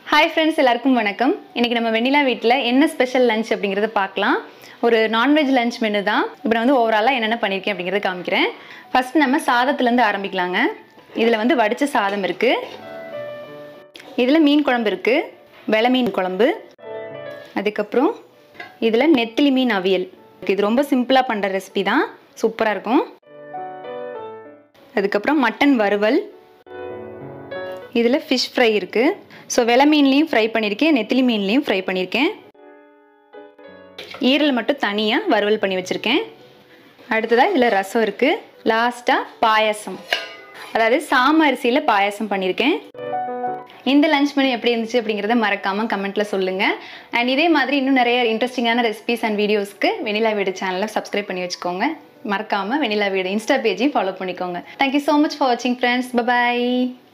hi friends எல்லாருக்கும் வணக்கம் இன்னைக்கு நம்ம வெண்ணிலா வீட்டில் என்ன ஸ்பெஷல் லஞ்ச் அப்படிங்கிறத பார்க்கலாம் ஒரு நான்வெஜ் லஞ்ச் மெனு தான் இப்போ நான் வந்து ஓவராலாக என்னென்ன பண்ணியிருக்கேன் அப்படிங்கிறத காமிக்கிறேன் ஃபர்ஸ்ட் நம்ம சாதத்துலேருந்து ஆரம்பிக்கலாங்க இதில் வந்து வடித்த சாதம் இருக்குது இதில் மீன் குழம்பு இருக்குது வெலை மீன் குழம்பு அதுக்கப்புறம் இதில் நெத்திலி மீன் அவியல் இது ரொம்ப சிம்பிளாக பண்ணுற ரெசிபி தான் சூப்பராக இருக்கும் அதுக்கப்புறம் மட்டன் வறுவல் இதில் ஃபிஷ் ஃப்ரை இருக்குது ஸோ வெலை மீன்லேயும் ஃப்ரை பண்ணியிருக்கேன் நெத்திலி மீன்லேயும் ஃப்ரை பண்ணியிருக்கேன் ஈரல் மட்டும் தனியாக வறுவல் பண்ணி வச்சுருக்கேன் அடுத்ததாக இதில் ரசம் இருக்குது லாஸ்ட்டாக பாயாசம் அதாவது சாம அரிசியில் பாயாசம் பண்ணியிருக்கேன் இந்த லஞ்ச் மெனு எப்படி இருந்துச்சு அப்படிங்கிறத மறக்காமல் கமெண்ட்டில் சொல்லுங்கள் அண்ட் இதே மாதிரி இன்னும் நிறைய இன்ட்ரெஸ்டிங்கான ரெசிபிஸ் அண்ட் வீடியோஸ்க்கு வெனிலா வீடு சேனலை சப்ஸ்கிரைப் பண்ணி வச்சுக்கோங்க மறக்காமல் வெனிலா வீடு இன்ஸ்டா பேஜையும் ஃபாலோ பண்ணிக்கோங்க தேங்க்யூ ஸோ மச் ஃபார் வாட்சிங் ஃப்ரெண்ட்ஸ் பபாய்